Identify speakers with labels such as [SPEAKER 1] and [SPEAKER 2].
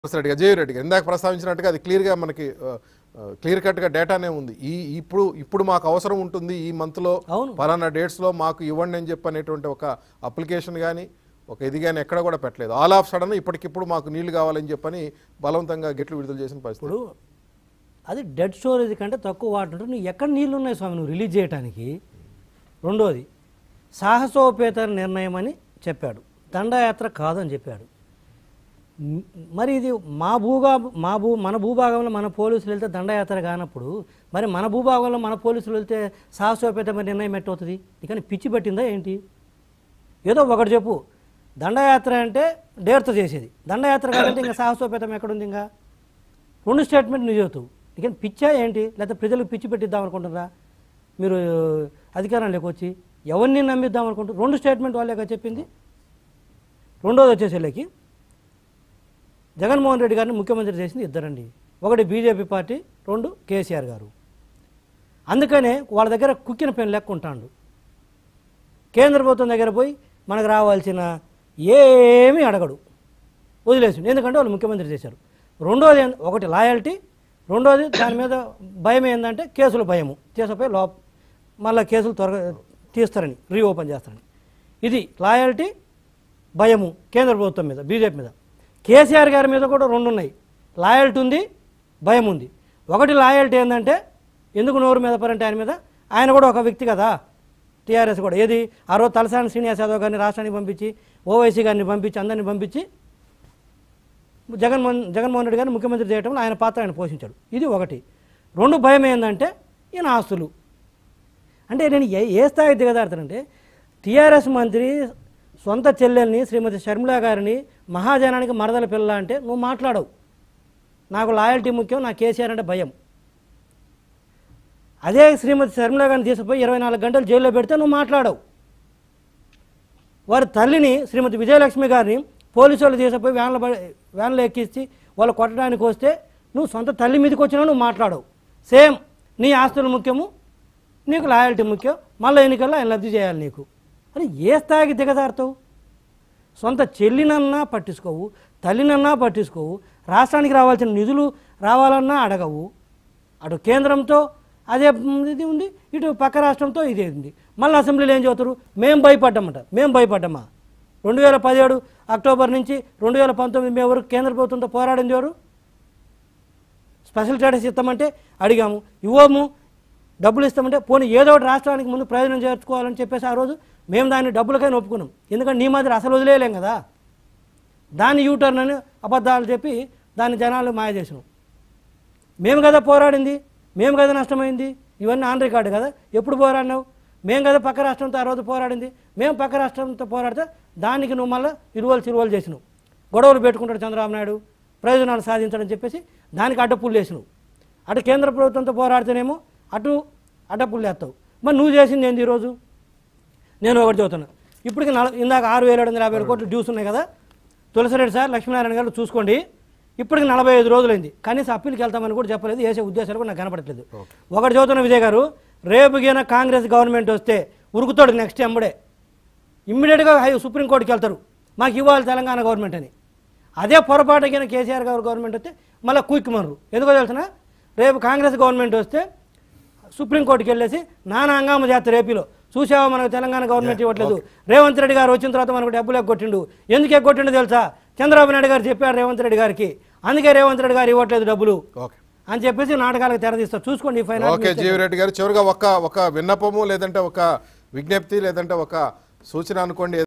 [SPEAKER 1] రెడ్డిగా JV రెడ్డిగా ఇందాక ప్రస్తావించినట్టుగా అది క్లియర్గా మనకి క్లియర్ కట్గా డేటానే ఉంది ఈ ఇప్పుడు ఇప్పుడు మాకు అవసరం ఉంటుంది ఈ మంత్లో
[SPEAKER 2] అవును.
[SPEAKER 1] పలానా డేట్స్లో మాకు ఇవ్వండి అని చెప్పి అనేటువంటి ఒక అప్లికేషన్ కానీ ఒక ఇది కానీ ఎక్కడ కూడా పెట్టలేదు ఆల్ ఆఫ్ సడన్ ఇప్పటికిప్పుడు మాకు నీళ్లు కావాలని చెప్పని బలవంతంగా గెట్లు విడుదల చేసిన పరిస్థితి
[SPEAKER 2] ఇప్పుడు అది డెడ్ స్టోరేజ్ కంటే తక్కువ వాటర్ ఉంటే నువ్వు ఎక్కడ నీళ్ళు ఉన్నాయి స్వామి నువ్వు రిలీజ్ చేయడానికి రెండోది సాహసోపేత నిర్ణయం అని చెప్పాడు దండయాత్ర కాదని చెప్పాడు మ్, మరి ఇది మా భూగా మా భూ మన భూభాగంలో మన పోలీసులు వెళ్తే దండయాత్ర కానప్పుడు మరి మన భూభాగంలో మన పోలీసులు వెళ్తే సాహసోపేతమైన నిర్ణయం ఎట్టవుతుంది ఇకని పిచ్చి పట్టిందా ఏంటి ఏదో ఒకటి చెప్పు దండయాత్ర అంటే డేర్తో చేసేది దండయాత్ర కాదంటే ఇంకా సాహసోపేతం ఎక్కడుంది ఇంకా రెండు స్టేట్మెంట్ నువ్వు చెబుతావు ఇక పిచ్చా ఏంటి లేకపోతే ప్రజలకు పిచ్చి పెట్టిద్దాం అనుకుంటున్నారా మీరు అధికారంలోకి వచ్చి ఎవరిని నమ్మిద్దాం అనుకుంటారు రెండు స్టేట్మెంట్ వాళ్ళే కదా చెప్పింది రెండోది వచ్చేసేళ్ళకి జగన్మోహన్ రెడ్డి గారిని ముఖ్యమంత్రి చేసింది ఇద్దరండి ఒకటి బీజేపీ పార్టీ రెండు కేసీఆర్ గారు అందుకనే వాళ్ళ దగ్గర కుక్కిన పెన్ లెక్క ఉంటాడు కేంద్ర ప్రభుత్వం దగ్గర పోయి మనకు రావాల్సిన ఏమీ అడగడు వదిలేసిండు ఎందుకంటే వాళ్ళు ముఖ్యమంత్రి చేశారు రెండోది ఏం- ఒకటి లాయల్టీ రెండోది దాని మీద భయం ఏంటంటే కేసుల భయము చేసపోయి లోప మళ్ళీ కేసులు త్వరగా తీస్తారని రీఓపెన్ చేస్తారని ఇది లాయల్టీ భయము కేంద్ర ప్రభుత్వం మీద బీజేపీ మీద కేసీఆర్ గారి మీద కూడా రెండు ఉన్నాయి లాయల్టీ ఉంది భయం ఉంది ఒకటి లాయల్టీ ఏంటంటే ఎందుకు నోరు మీద పరంటే ఆయన మీద ఆయన కూడా ఒక వ్యక్తి కదా టీఆర్ఎస్ కూడా ఏది ఆ రోజు తలసాని శ్రీనివాస్ యాదవ్ గారిని రాష్ట్రానికి పంపించి ఓవైసీ గారిని పంపించి అందరిని పంపించి జగన్మోహన్ జగన్మోహన్ రెడ్డి గారిని ముఖ్యమంత్రి చేయడంలో ఆయన పాత్ర ఆయన పోషించాడు ఇది ఒకటి రెండు భయం ఏంటంటే ఈయన ఆస్తులు అంటే నేను ఏ ఏ స్థాయికి దిగదారుతానంటే టీఆర్ఎస్ మంత్రి సొంత చెల్లెల్ని శ్రీమతి షర్మిలా గారిని మహాజనానికి మరదల పిల్ల అంటే నువ్వు మాట్లాడవు నాకు లాయల్టీ ముఖ్యం నా కేసీఆర్ అంటే భయం అదే శ్రీమతి షర్మిలా గారిని తీసుకుపోయి ఇరవై నాలుగు గంటలు జైల్లో పెడితే నువ్వు మాట్లాడవు వారి తల్లిని శ్రీమతి విజయలక్ష్మి గారిని పోలీసు వాళ్ళు తీసుకుపోయి వ్యాన్లో పడి వ్యాన్లో ఎక్కించి వాళ్ళు కొట్టడానికి వస్తే నువ్వు సొంత తల్లి మీదకి వచ్చినా నువ్వు మాట్లాడవు సేమ్ నీ ఆస్తులు ముఖ్యము నీకు లాయల్టీ ముఖ్యం మళ్ళీ ఎన్నికల్లో ఆయన లబ్ధి చేయాలి నీకు అని ఏ స్థాయికి దిగజారుతావు సొంత చెల్లినన్నా పట్టించుకోవు తల్లినన్నా పట్టించుకోవు రాష్ట్రానికి రావాల్సిన నిధులు రావాలన్నా అడగవు అటు కేంద్రంతో అదే ఇది ఉంది ఇటు పక్క రాష్ట్రంతో ఇదే ఉంది మళ్ళీ అసెంబ్లీలో ఏం చెబుతారు మేము భయపడ్డామట మేము భయపడ్డామా రెండు వేల పదిహేడు అక్టోబర్ నుంచి రెండు వేల పంతొమ్మిది మే వరకు కేంద్ర ప్రభుత్వంతో పోరాడింది ఎవరు స్పెషల్ స్టేటస్ ఇస్తామంటే అడిగాము ఇవ్వము డబ్బులు ఇస్తామంటే పోనీ ఏదో ఒకటి రాష్ట్రానికి ముందు ప్రయోజనం చేర్చుకోవాలని చెప్పేసి ఆ రోజు మేము దాన్ని డబ్బులకైనా ఒప్పుకున్నాం ఎందుకంటే నీ మాదిరి అసలు వదిలేయలేం కదా దాన్ని యూటర్న్ అని అబద్ధాలు చెప్పి దాన్ని జనాలు మాయ చేసినాం మేము కదా పోరాడింది మేము కదా నష్టమైంది ఇవన్నీ ఆన్ రికార్డు కదా ఎప్పుడు పోరాడినావు మేము కదా పక్క రాష్ట్రంతో ఆ రోజు పోరాడింది మేము పక్క రాష్ట్రంతో పోరాడితే దానికి నువ్వు మళ్ళీ ఇరువలు చిరువలు చేసినావు గొడవలు పెట్టుకుంటాడు చంద్రబాబు నాయుడు ప్రయోజనాలు సాధించడం చెప్పేసి దానికి అడ్డపుల్లు వేసినావు అటు కేంద్ర ప్రభుత్వంతో పోరాడితేనేమో అటు అడ్డపుల్లు వేస్తావు మరి నువ్వు చేసింది ఏంది ఈరోజు నేను ఒకటి చెబుతున్నా ఇప్పటికి నల ఇందాక ఆరు వేల ఏడు వందల యాభై ఏడు కోట్లు డ్యూస్ ఉన్నాయి కదా తులసిరెడ్డి సార్ లక్ష్మీనారాయణ గారు చూసుకోండి ఇప్పటికి నలభై ఐదు రోజులైంది కనీసం అప్పీల్కి వెళ్తామని కూడా చెప్పలేదు వేసే ఉద్దేశాలు కూడా నాకు కనపడట్లేదు ఒకటి చదువుతున్న విజయ్ గారు రేపు గిన కాంగ్రెస్ గవర్నమెంట్ వస్తే ఉరుకుతాడు నెక్స్ట్ ఎంబడే ఇమ్మీడియట్గా హై సుప్రీంకోర్టుకి వెళ్తారు మాకు ఇవ్వాలి తెలంగాణ గవర్నమెంట్ అని అదే పొరపాటు కింద కేసీఆర్ గారు గవర్నమెంట్ వస్తే మళ్ళీ కుయిక్కుమన్నారు ఎందుకో తెలుసిన రేపు కాంగ్రెస్ గవర్నమెంట్ వస్తే సుప్రీంకోర్టుకి వెళ్ళేసి నానా హంగామ చేస్తారు ఏపీలో చూసావా మనకు తెలంగాణ గవర్నమెంట్ ఇవ్వట్లేదు రేవంత్ రెడ్డి గారు వచ్చిన తర్వాత మనకు డబ్బులు ఎగ్గొట్టిండు ఎందుకు ఎగ్గొట్టిండు తెలుసా చంద్రబాబు నాయుడు గారు చెప్పారు రేవంత్ రెడ్డి గారికి అందుకే రేవంత్ రెడ్డి గారు ఇవ్వట్లేదు డబ్బులు
[SPEAKER 1] ఓకే
[SPEAKER 2] అని చెప్పేసి నాటకాలకు తెరదీస్తారు చూసుకోండి ఫైనల్
[SPEAKER 1] ఓకే జీవి రెడ్డి గారు చివరిగా ఒక ఒక విన్నపము లేదంటే ఒక విజ్ఞప్తి లేదంటే ఒక సూచన అనుకోండి